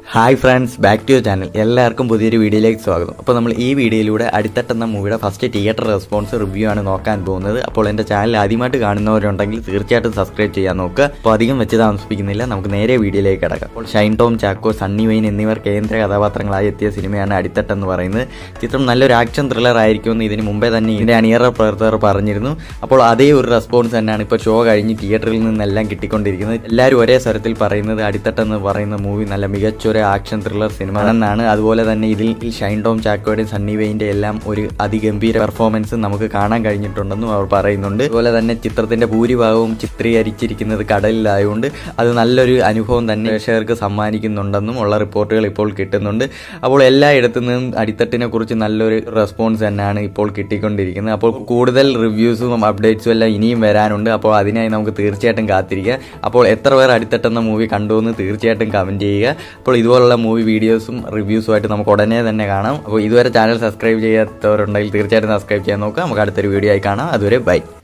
hi friends back to your channel എല്ലാവർക്കും പുതിയൊരു വീഡിയോയിലേക്ക് സ്വാഗതം അപ്പോൾ നമ്മൾ ഈ വീഡിയോയിലൂടെ അടിത്തട്ട് എന്ന മൂവിയുടെ ഫസ്റ്റ് തിയേറ്റർ റെസ്പോൺസ് റിവ്യൂ ആണ് നോക്കാൻ പോകുന്നത് അപ്പോൾ എൻ്റെ ചാനൽ ആദ്യമായിട്ട് കാണുന്നവരുണ്ടെങ്കിൽ തീർച്ചയായിട്ടും സബ്സ്ക്രൈബ് ചെയ്യാൻ നോക്കുക അപ്പോൾ അധികം വെച്ച് താമസിപ്പിക്കുന്നില്ല നമുക്ക് നേരെ വീഡിയോയിലേക്ക് കിടക്കാം അപ്പോൾ ഷൈൻ ടോം ചാക്കോ സണ്ണി വെയിൻ എന്നിവർ കേന്ദ്ര കഥാപാത്രങ്ങളായി എത്തിയ സിനിമയാണ് അടിത്തട്ട് എന്ന് പറയുന്നത് ചിത്രം നല്ലൊരു ആക്ഷൻ ത്രില്ലർ ആയിരിക്കുമെന്ന് ഇതിന് മുമ്പേ തന്നെ ഇതിൻ്റെ അണിയറ പ്രവർത്തകർ പറഞ്ഞിരുന്നു അപ്പോൾ അതേ ഒരു റെസ്പോൺസ് തന്നെയാണ് ഇപ്പോൾ ഷോ കഴിഞ്ഞ് തിയേറ്ററിൽ നിന്നെല്ലാം കിട്ടിക്കൊണ്ടിരിക്കുന്നത് എല്ലാവരും ഒരേ സ്വരത്തിൽ പറയുന്നത് അടിത്തട്ട് എന്ന് പറയുന്ന മൂവി നല്ല മികച്ചൊരു ആക്ഷൻ ത്രില്ലർ സിനിമ എന്നാണ് അതുപോലെ തന്നെ ഇതിൽ ഈ ഷൈൻ ടോം ചാക്കോയുടെയും സണ്ണി വെയിൻ്റെ എല്ലാം ഒരു അതിഗംഭീര പെർഫോമൻസ് നമുക്ക് കാണാൻ കഴിഞ്ഞിട്ടുണ്ടെന്നും അവർ പറയുന്നുണ്ട് അതുപോലെ തന്നെ ചിത്രത്തിന്റെ ഭൂരിഭാഗവും ചിത്രീകരിച്ചിരിക്കുന്നത് കടലിലായതുകൊണ്ട് അത് നല്ലൊരു അനുഭവം തന്നെ പ്രേക്ഷകർക്ക് സമ്മാനിക്കുന്നുണ്ടെന്നും ഉള്ള റിപ്പോർട്ടുകൾ ഇപ്പോൾ കിട്ടുന്നുണ്ട് അപ്പോൾ എല്ലായിടത്തു നിന്നും അടിത്തട്ടിനെ കുറിച്ച് നല്ലൊരു റെസ്പോൺസ് തന്നെയാണ് ഇപ്പോൾ കിട്ടിക്കൊണ്ടിരിക്കുന്നത് അപ്പോൾ കൂടുതൽ റിവ്യൂസും അപ്ഡേറ്റ്സും എല്ലാം ഇനിയും വരാനുണ്ട് അപ്പോൾ അതിനായി നമുക്ക് തീർച്ചയായിട്ടും കാത്തിരിക്കുക അപ്പോൾ എത്ര പേർ അടിത്തട്ടെന്ന മൂവി കണ്ടു എന്ന് തീർച്ചയായിട്ടും കമൻറ്റ് ചെയ്യുക അപ്പോൾ ഇതുപോലുള്ള മൂവി വീഡിയോസും റിവ്യൂസുമായിട്ട് നമുക്ക് ഉടനെ തന്നെ കാണാം അപ്പോൾ ഇതുവരെ ചാനൽ സബ്സ്ക്രൈബ് ചെയ്യാത്തവരുണ്ടെങ്കിൽ തീർച്ചയായിട്ടും സബ്സ്ക്രൈബ് ചെയ്യാൻ നോക്കുക നമുക്ക് അടുത്തൊരു വീഡിയോ ആയി കാണാം അതുവരെ ബൈ